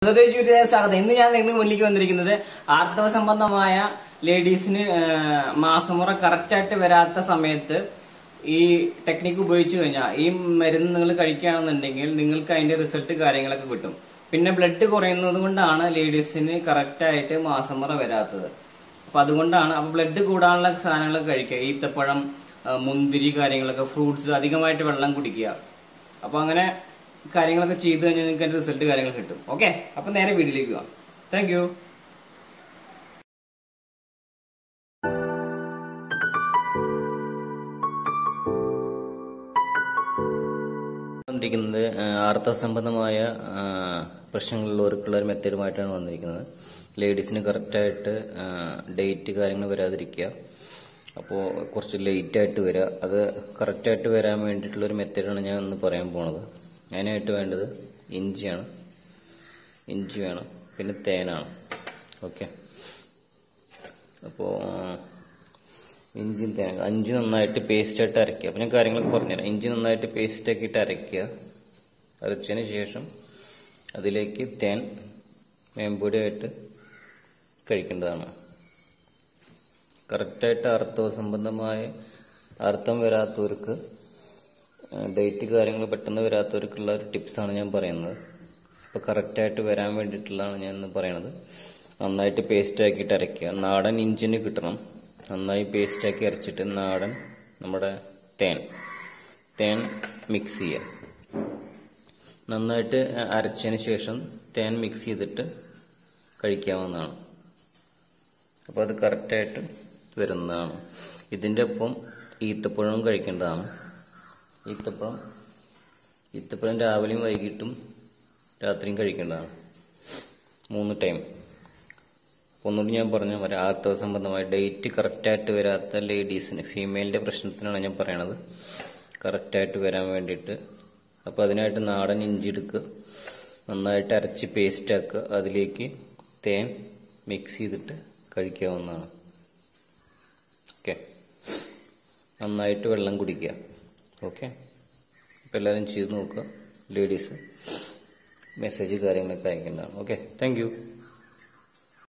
ഹൃദയ സ്വാഗതം ഇന്ന് ഞാൻ നിങ്ങളുടെ മുന്നിലേക്ക് വന്നിരിക്കുന്നത് ആർത്തവ സംബന്ധമായ ലേഡീസിന് മാസമുറ കറക്റ്റായിട്ട് വരാത്ത സമയത്ത് ഈ ടെക്നിക്ക് ഉപയോഗിച്ചു കഴിഞ്ഞാൽ ഈ മരുന്ന് നിങ്ങൾ കഴിക്കുകയാണെന്നുണ്ടെങ്കിൽ നിങ്ങൾക്ക് അതിന്റെ റിസൾട്ട് കാര്യങ്ങളൊക്കെ കിട്ടും പിന്നെ ബ്ലഡ് കുറയുന്നത് കൊണ്ടാണ് ലേഡീസിന് കറക്റ്റായിട്ട് മാസമുറ വരാത്തത് അപ്പൊ അതുകൊണ്ടാണ് അപ്പൊ ബ്ലഡ് കൂടാനുള്ള സാധനങ്ങളൊക്കെ കഴിക്കുക ഈത്തപ്പഴം ആ, മുന്തിരി കാര്യങ്ങളൊക്കെ ഫ്രൂട്ട്സ് അധികമായിട്ട് വെള്ളം കുടിക്കുക അപ്പൊ അങ്ങനെ കാര്യങ്ങളൊക്കെ ചെയ്തു കഴിഞ്ഞാൽ നിങ്ങൾക്ക് അതിന്റെ റിസൾട്ട് കാര്യങ്ങൾ കിട്ടും ഓക്കെ അപ്പൊ നേരെ വീട്ടിലേക്ക് പോവാം താങ്ക് യു വന്നിരിക്കുന്നത് ആർത്തവ സംബന്ധമായ പ്രശ്നങ്ങളുള്ളവർക്കുള്ള ഒരു മെത്തേഡുമായിട്ടാണ് വന്നിരിക്കുന്നത് ലേഡീസിന് കറക്റ്റായിട്ട് ഡേറ്റ് കാര്യങ്ങൾ വരാതിരിക്കുക അപ്പോൾ കുറച്ച് ലേറ്റ് ആയിട്ട് വരിക അത് കറക്റ്റായിട്ട് വരാൻ വേണ്ടിയിട്ടുള്ള ഒരു മെത്തേഡാണ് ഞാൻ ഇന്ന് പറയാൻ പോണത് അതിനായിട്ട് വേണ്ടത് ഇഞ്ചിയാണ് ഇഞ്ചി വേണം പിന്നെ തേനാണ് ഓക്കെ അപ്പോൾ ഇഞ്ചി തേങ്ങ അഞ്ച് നന്നായിട്ട് പേസ്റ്റ് ആയിട്ട് അരയ്ക്കുക അപ്പം ഞാൻ കാര്യങ്ങളൊക്കെ പറഞ്ഞുതരാം ഇഞ്ചി നന്നായിട്ട് പേസ്റ്റ് ആക്കിയിട്ട് അരയ്ക്കുക അരച്ചതിന് ശേഷം അതിലേക്ക് തേൻ മേമ്പൊടിയായിട്ട് കഴിക്കേണ്ടതാണ് കറക്റ്റായിട്ട് ആർത്തവ സംബന്ധമായ അർത്ഥം വരാത്തവർക്ക് ഡേറ്റ് കാര്യങ്ങൾ പെട്ടെന്ന് വരാത്തവർക്കുള്ള ഒരു ടിപ്സാണ് ഞാൻ പറയുന്നത് അപ്പോൾ കറക്റ്റായിട്ട് വരാൻ വേണ്ടിയിട്ടുള്ളതാണ് ഞാൻ ഇന്ന് പറയണത് നന്നായിട്ട് പേസ്റ്റ് ആക്കിയിട്ട് അരയ്ക്കുക നാടൻ ഇഞ്ചിന് കിട്ടണം നന്നായി പേസ്റ്റ് ആക്കി അരച്ചിട്ട് നാടൻ നമ്മുടെ തേൻ തേൻ മിക്സ് ചെയ്യുക നന്നായിട്ട് അരച്ചതിന് ശേഷം തേൻ മിക്സ് ചെയ്തിട്ട് കഴിക്കാവുന്നതാണ് അപ്പോൾ അത് കറക്റ്റായിട്ട് വരുന്നതാണ് ഇതിൻ്റെ ഒപ്പം ഈത്തപ്പഴവും കഴിക്കേണ്ടതാണ് ഈത്തപ്പഴം ഈത്തപ്പഴം രാവിലെയും വൈകിട്ടും രാത്രിയും കഴിക്കേണ്ടതാണ് മൂന്ന് ടൈം ഒന്നുകൂടി ഞാൻ പറഞ്ഞ പോലെ ആർത്തവ സംബന്ധമായ ഡേറ്റ് കറക്റ്റായിട്ട് വരാത്ത ലേഡീസിന് ഫീമെയിലിൻ്റെ പ്രശ്നത്തിനാണ് ഞാൻ പറയണത് കറക്റ്റായിട്ട് വരാൻ വേണ്ടിയിട്ട് അപ്പോൾ അതിനായിട്ട് നാടൻ ഇഞ്ചി എടുക്കുക നന്നായിട്ട് അരച്ച് പേസ്റ്റ് ആക്കുക അതിലേക്ക് തേൻ മിക്സ് ചെയ്തിട്ട് കഴിക്കാവുന്നതാണ് ഓക്കെ നന്നായിട്ട് വെള്ളം കുടിക്കുക ഓക്കെ അപ്പോൾ എല്ലാവരും ചെയ്ത് നോക്കുക ലേഡീസ് മെസ്സേജ് കാര്യങ്ങളൊക്കെ അയക്കേണ്ടതാണ് ഓക്കെ താങ്ക് യു